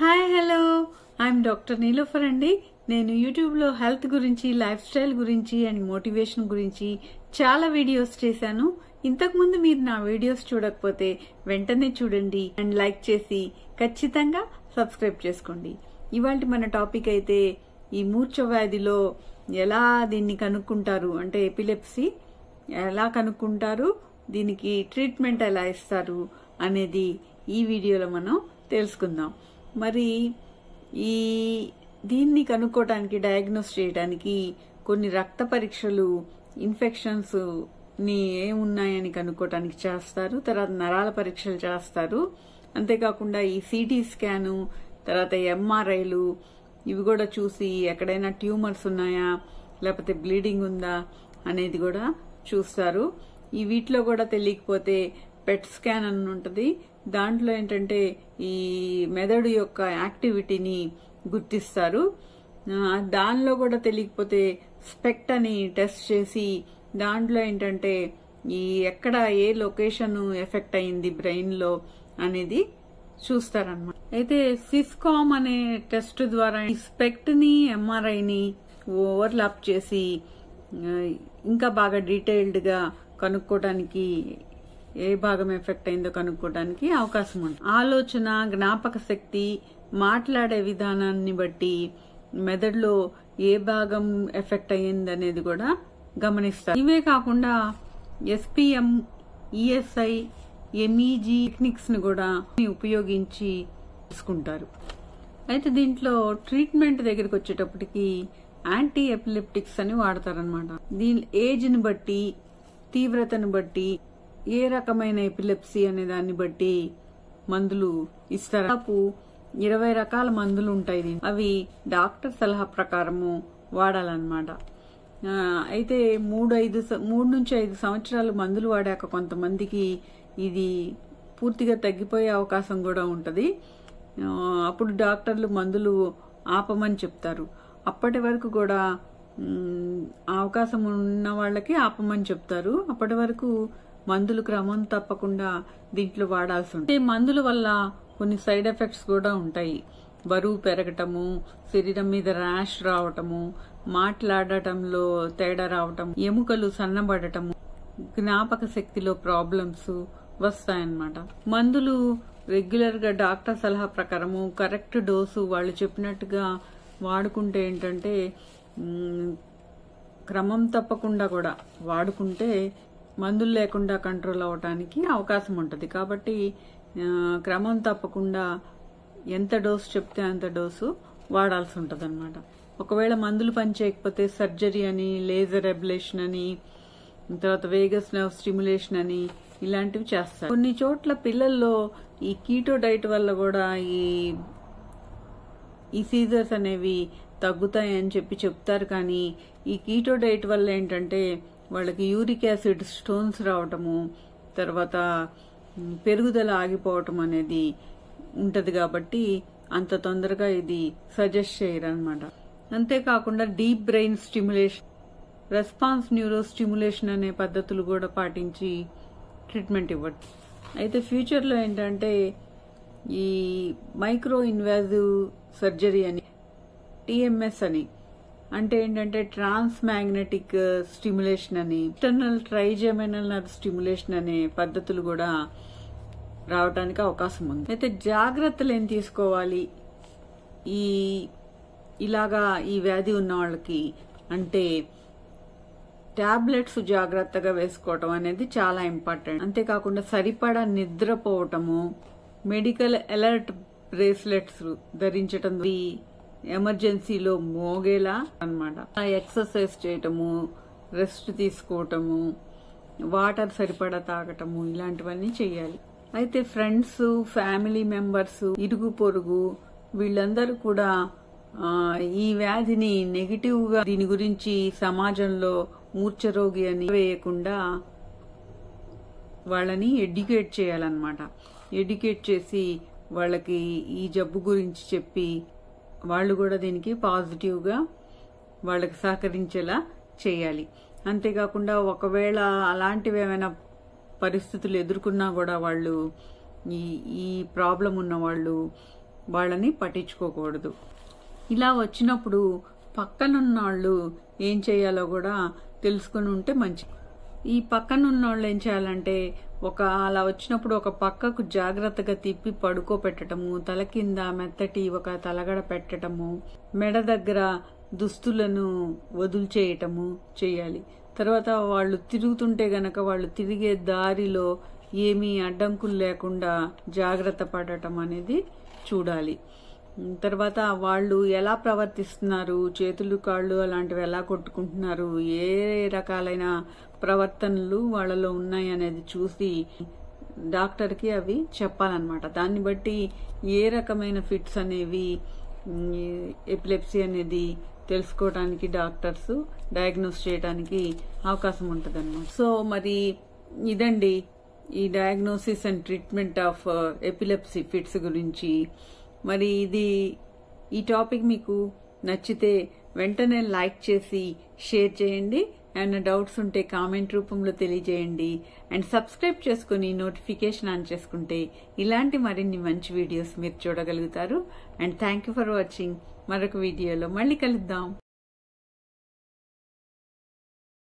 Hi hello I'm doctor Neelofar అండి నేను యూట్యూబ్లో హెల్త్ గురించి లైఫ్ స్టైల్ గురించి అండ్ మోటివేషన్ గురించి చాలా వీడియోస్ చేశాను ఇంతకుముందు మీరు నా వీడియోస్ చూడకపోతే వెంటనే చూడండి అండ్ లైక్ చేసి ఖచ్చితంగా సబ్స్క్రైబ్ చేసుకోండి ఇవాళ మన టాపిక్ అయితే ఈ మూర్ఛ వ్యాధిలో ఎలా దీన్ని కనుక్కుంటారు అంటే ఎపిలెప్సీ ఎలా కనుక్కుంటారు దీనికి ట్రీట్మెంట్ ఎలా ఇస్తారు అనేది ఈ వీడియోలో మనం తెలుసుకుందాం మరి ఈ దీన్ని కనుక్కోవటానికి డయాగ్నోస్ చేయడానికి కొన్ని రక్త పరీక్షలు ఇన్ఫెక్షన్స్ ని ఏమున్నాయని కనుక్కోవటానికి చేస్తారు తర్వాత నరాల పరీక్షలు చేస్తారు అంతేకాకుండా ఈ సిటీ స్కాను తర్వాత ఎంఆర్ఐలు ఇవి కూడా చూసి ఎక్కడైనా ట్యూమర్స్ ఉన్నాయా లేకపోతే బ్లీడింగ్ ఉందా అనేది కూడా చూస్తారు ఈ వీటిలో కూడా తెలియకపోతే పెట్ స్కాన్ అని ఉంటుంది దాంట్లో ఏంటంటే ఈ మెదడు యొక్క యాక్టివిటీని గుర్తిస్తారు ఆ, దానిలో కూడా తెలియకపోతే స్పెక్ట్ అని టెస్ట్ చేసి దాంట్లో ఏంటంటే ఈ ఎక్కడ ఏ లొకేషన్ ఎఫెక్ట్ అయింది బ్రెయిన్ లో అనేది చూస్తారనమాట అయితే సిస్కామ్ అనే టెస్ట్ ద్వారా ఈ స్పెక్ట్ ని ఎంఆర్ఐ ని ఓవర్లాప్ చేసి ఆ, ఇంకా బాగా డీటెయిల్డ్ గా కనుక్కోవడానికి ఏ భాగం ఎఫెక్ట్ అయిందో కనుక్కోవడానికి అవకాశం ఉంటుంది ఆలోచన జ్ఞాపక శక్తి మాట్లాడే విధానాన్ని బట్టి మెదడులో ఏ భాగం ఎఫెక్ట్ అయ్యింది అనేది కూడా గమనిస్తారు ఇవే కాకుండా ఎస్పిఎం ఈఎస్ఐ ఎంఈజీ టెక్నిక్స్ ని కూడా ఉపయోగించి తీసుకుంటారు అయితే దీంట్లో ట్రీట్మెంట్ దగ్గరికి వచ్చేటప్పటికి యాంటీ ఎపిలెప్టిక్స్ అని వాడతారనమాట దీని ఏజ్ ని బట్టి తీవ్రతను బట్టి ఏ రకమైన ఎపిలెప్సీ అనే దాన్ని బట్టి మందులు ఇస్తారు దాదాపు ఇరవై రకాల మందులు ఉంటాయి దీనికి. అవి డాక్టర్ సలహా ప్రకారము వాడాలన్నమాట ఆ, అయితే మూడు ఐదు స- మూడు నుంచి ఐదు సంవత్సరాలు మందులు వాడాక కొంతమందికి ఇది పూర్తిగా తగ్గిపోయే అవకాశం కూడా ఉంటది ఆ, అప్పుడు డాక్టర్లు మందులు ఆపమని చెప్తారు అప్పటి వరకు కూడా మ్, అవకాశం ఉన్న వాళ్ళకి ఆపమని చెప్తారు అప్పటి వరకు మందులు క్రమం తప్పకుండా దీంట్లో వాడాల్సి ఉంటుంది ఈ మందుల వల్ల కొన్ని సైడ్ ఎఫెక్ట్స్ కూడా ఉంటాయి బరువు పెరగటము శరీరం మీద ర్యాష్ రావటము మాట్లాడటంలో తేడా రావటం ఎముకలు సన్నబడటము జ్ఞాపక శక్తిలో ప్రాబ్లమ్స్ వస్తాయన్నమాట మందులు రెగ్యులర్ గా డాక్టర్ సలహా ప్రకారము కరెక్ట్ డోసు వాళ్ళు చెప్పినట్టుగా వాడుకుంటే ఏంటంటే మ్, క్రమం తప్పకుండా కూడా వాడుకుంటే మందులు లేకుండా కంట్రోల్ అవడానికి అవకాశం ఉంటుంది కాబట్టి ఆ, క్రమం తప్పకుండా ఎంత డోసు చెప్తే అంత డోసు వాడాల్సి ఉంటుంది అనమాట ఒకవేళ మందులు పనిచేయకపోతే సర్జరీ అని లేజర్ ఎబ్లేషన్ అని తర్వాత వేగస్ నర్వ్ స్టిమ్యులేషన్ అని ఇలాంటివి చేస్తారు కొన్ని చోట్ల పిల్లల్లో ఈ కీటో డైట్ వల్ల కూడా ఈ ఈ సీజర్స్ అనేవి తగ్గుతాయి అని చెప్పి చెప్తారు కానీ ఈ కీటో డైట్ వల్ల ఏంటంటే వాళ్ళకి యూరిక్ యాసిడ్ స్టోన్స్ రావటము తర్వాత మ్, పెరుగుదల ఆగిపోవటం అనేది ఉంటది కాబట్టి అంత తొందరగా ఇది సజెస్ట్ చేయరు అనమాట అంతేకాకుండా deep brain stimulation response neurostimulation అనే పద్ధతులు కూడా పాటించి ట్రీట్మెంట్ ఇవ్వడం అయితే ఫ్యూచర్లో ఏంటంటే ఈ మైక్రో ఇన్వాజివ్ సర్జరీ అని టిఎంఎస్ అని అంటే ఏంటంటే ట్రాన్స్ మ్యాగ్నెటిక్ స్టిమ్యులేషన్ అని ఇంటర్నల్ ట్రైజెమినల్ నర్వ్ స్టిమ్యులేషన్ అనే పద్ధతులు కూడా రావడానికి అవకాశం ఉంది అయితే జాగ్రత్తలు ఏం తీసుకోవాలి ఈ ఇలాగా ఈ వ్యాధి ఉన్న వాళ్ళకి అంటే టాబ్లెట్స్ జాగ్రత్తగా వేసుకోవటం అనేది చాలా ఇంపార్టెంట్ అంతేకాకుండా సరిపడా నిద్రపోవటము మెడికల్ అలర్ట్ బ్రేస్లెట్స్ ధరించటం ఈ ఎమర్జెన్సీలో మోగేలా అన్నమాట ఎక్సర్సైజ్ చేయటము రెస్ట్ తీసుకోవటము వాటర్ సరిపడా తాగటము ఇలాంటివన్నీ చేయాలి అయితే ఫ్రెండ్స్ ఫ్యామిలీ మెంబర్స్ ఇరుగు పొరుగు వీళ్ళందరూ కూడా ఆ, ఈ వ్యాధిని నెగిటివ్ గా దీని గురించి సమాజంలో మూర్ఛరోగి అని వేయకుండా వాళ్ళని ఎడ్యుకేట్ చేయాలన్నమాట ఎడ్యుకేట్ చేసి వాళ్ళకి ఈ జబ్బు గురించి చెప్పి వాళ్ళు కూడా దీనికి పాజిటివ్ గా వాళ్ళకి సహకరించేలా చేయాలి అంతేకాకుండా ఒకవేళ అలాంటివి ఏమైనా పరిస్థితులు ఎదుర్కొన్నా కూడా వాళ్ళు ఈ ఈ ప్రాబ్లం ఉన్న వాళ్ళు వాళ్ళని పట్టించుకోకూడదు ఇలా వచ్చినప్పుడు పక్కనున్న వాళ్ళు ఏం చేయాలో కూడా తెలుసుకుని ఉంటే మంచి ఈ పక్కన ఉన్న వాళ్ళు ఏం చేయాలంటే ఒక అలా వచ్చినప్పుడు ఒక పక్కకు జాగ్రత్తగా తిప్పి పడుకోబెట్టడము తల కింద మెత్తటి ఒక తలగడ పెట్టడము మెడ దగ్గర దుస్తులను వదులుచేయటము చేయాలి తర్వాత వాళ్ళు తిరుగుతుంటే గనక వాళ్ళు తిరిగే దారిలో ఏమీ అడ్డంకులు లేకుండా జాగ్రత్త పడటం అనేది చూడాలి తర్వాత వాళ్ళు ఎలా ప్రవర్తిస్తున్నారు చేతులు కాళ్ళు అలాంటివి ఎలా కొట్టుకుంటున్నారు ఏ రకాలైన ప్రవర్తనలు వాళ్ళలో ఉన్నాయి అనేది చూసి డాక్టర్కి అవి చెప్పాలన్నమాట దాన్ని బట్టి ఏ రకమైన ఫిట్స్ అనేవి ఎపిలెప్సీ అనేది తెలుసుకోవడానికి డాక్టర్స్ డయాగ్నోస్ చేయడానికి అవకాశం ఉంటుంది సో మరి ఇదండి ఈ diagnosis and treatment of epilepsy fits గురించి మరి ఇది ఈ టాపిక్ మీకు నచ్చితే వెంటనే లైక్ చేసి షేర్ చేయండి ఏమైనా డౌట్స్ ఉంటే కామెంట్ రూపంలో తెలియజేయండి అండ్ సబ్స్క్రైబ్ చేసుకుని నోటిఫికేషన్ ఆన్ చేసుకుంటే ఇలాంటి మరిన్ని మంచి వీడియోస్ మీరు చూడగలుగుతారు and thank you for watching మరొక వీడియోలో మళ్ళీ కలుద్దాం